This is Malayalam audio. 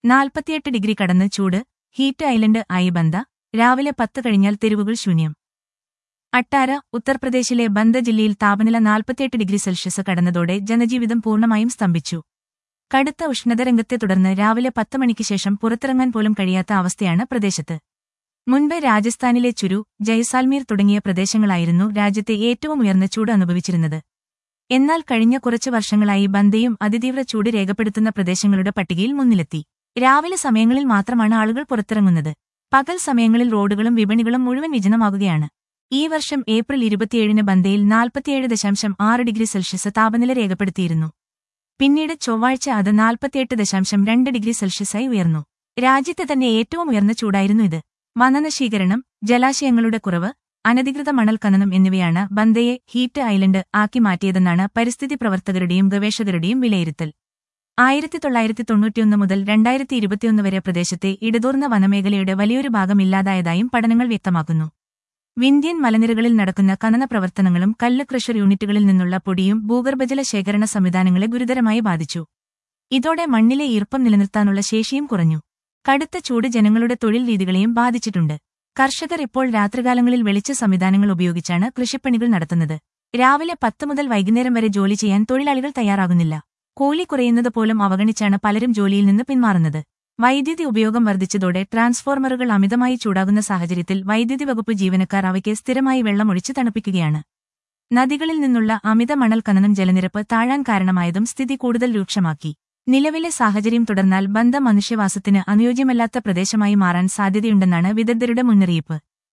നാൽപ്പത്തിയെട്ട് ഡിഗ്രി കടന്ന് ചൂട് ഹീറ്റ് ഐലൻഡ് ആയി ബന്ദ രാവിലെ പത്ത് കഴിഞ്ഞാൽ തെരുവുകൾ ശൂന്യം അട്ടാര ഉത്തർപ്രദേശിലെ ബന്ദ ജില്ലയിൽ താപനില നാൽപ്പത്തിയെട്ട് ഡിഗ്രി സെൽഷ്യസ് കടന്നതോടെ ജനജീവിതം പൂർണ്ണമായും സ്തംഭിച്ചു കടുത്ത ഉഷ്ണതരംഗത്തെ തുടർന്ന് രാവിലെ പത്ത് മണിക്ക് ശേഷം പുറത്തിറങ്ങാൻ പോലും കഴിയാത്ത അവസ്ഥയാണ് പ്രദേശത്ത് മുൻപ് രാജസ്ഥാനിലെ ചുരു ജയ്സാൽമീർ തുടങ്ങിയ പ്രദേശങ്ങളായിരുന്നു രാജ്യത്തെ ഏറ്റവും ഉയർന്ന ചൂട് അനുഭവിച്ചിരുന്നത് എന്നാൽ കഴിഞ്ഞ കുറച്ചു വർഷങ്ങളായി ബന്ദയും അതിതീവ്ര ചൂട് രേഖപ്പെടുത്തുന്ന പ്രദേശങ്ങളുടെ പട്ടികയിൽ മുന്നിലെത്തി രാവിലെ സമയങ്ങളിൽ മാത്രമാണ് ആളുകൾ പുറത്തിറങ്ങുന്നത് പകൽ സമയങ്ങളിൽ റോഡുകളും വിപണികളും മുഴുവൻ വിജനമാകുകയാണ് ഈ വർഷം ഏപ്രിൽ ഇരുപത്തിയേഴിന് ബന്ദയിൽ നാൽപ്പത്തിയേഴ് ദശാംശം ആറ് ഡിഗ്രി സെൽഷ്യസ് താപനില രേഖപ്പെടുത്തിയിരുന്നു പിന്നീട് ചൊവ്വാഴ്ച അത് നാൽപ്പത്തിയെട്ട് ദശാംശം രണ്ട് ഡിഗ്രി സെൽഷ്യസായി ഉയർന്നു രാജ്യത്തെ തന്നെ ഏറ്റവും ഉയർന്ന ചൂടായിരുന്നു ഇത് വനനശീകരണം ജലാശയങ്ങളുടെ കുറവ് അനധികൃത മണൽ ഖനനം എന്നിവയാണ് ബന്ദയെ ഹീറ്റ് ഐലൻഡ് ആക്കി മാറ്റിയതെന്നാണ് പരിസ്ഥിതി പ്രവർത്തകരുടെയും ഗവേഷകരുടെയും വിലയിരുത്തൽ ആയിരത്തി തൊള്ളായിരത്തി തൊണ്ണൂറ്റിയൊന്ന് മുതൽ രണ്ടായിരത്തി ഇരുപത്തിയൊന്ന് വരെ പ്രദേശത്തെ ഇടതൂർന്ന വനമേഖലയുടെ വലിയൊരു ഭാഗം ഇല്ലാതായതായും പഠനങ്ങൾ വ്യക്തമാക്കുന്നു വിന്ധ്യൻ മലനിരകളിൽ നടക്കുന്ന ഖനന പ്രവർത്തനങ്ങളും കല്ല് ക്രഷർ യൂണിറ്റുകളിൽ നിന്നുള്ള പൊടിയും ഭൂഗർഭജല ശേഖരണ സംവിധാനങ്ങളെ ഗുരുതരമായി ബാധിച്ചു ഇതോടെ മണ്ണിലെ ഈർപ്പം നിലനിർത്താനുള്ള ശേഷിയും കുറഞ്ഞു കടുത്ത ചൂട് ജനങ്ങളുടെ തൊഴിൽ രീതികളെയും ബാധിച്ചിട്ടുണ്ട് കർഷകർ ഇപ്പോൾ രാത്രികാലങ്ങളിൽ വെളിച്ച സംവിധാനങ്ങൾ ഉപയോഗിച്ചാണ് കൃഷിപ്പണികൾ നടത്തുന്നത് രാവിലെ പത്ത് മുതൽ വൈകുന്നേരം വരെ ജോലി ചെയ്യാൻ തൊഴിലാളികൾ തയ്യാറാകുന്നില്ല കൂലി കുറയുന്നത് പോലും അവഗണിച്ചാണ് പലരും ജോലിയിൽ നിന്ന് പിന്മാറുന്നത് വൈദ്യുതി ഉപയോഗം വർദ്ധിച്ചതോടെ ട്രാൻസ്ഫോർമറുകൾ അമിതമായി ചൂടാകുന്ന സാഹചര്യത്തിൽ വൈദ്യുതി വകുപ്പ് ജീവനക്കാർ അവയ്ക്ക് സ്ഥിരമായി വെള്ളമൊഴിച്ച് തണുപ്പിക്കുകയാണ് നദികളിൽ നിന്നുള്ള അമിത മണൽ ഖനനം ജലനിരപ്പ് താഴാൻ കാരണമായതും സ്ഥിതി കൂടുതൽ രൂക്ഷമാക്കി നിലവിലെ സാഹചര്യം തുടർന്നാൽ ബന്ധ മനുഷ്യവാസത്തിന് അനുയോജ്യമല്ലാത്ത പ്രദേശമായി മാറാൻ സാധ്യതയുണ്ടെന്നാണ് വിദഗ്ധരുടെ മുന്നറിയിപ്പ്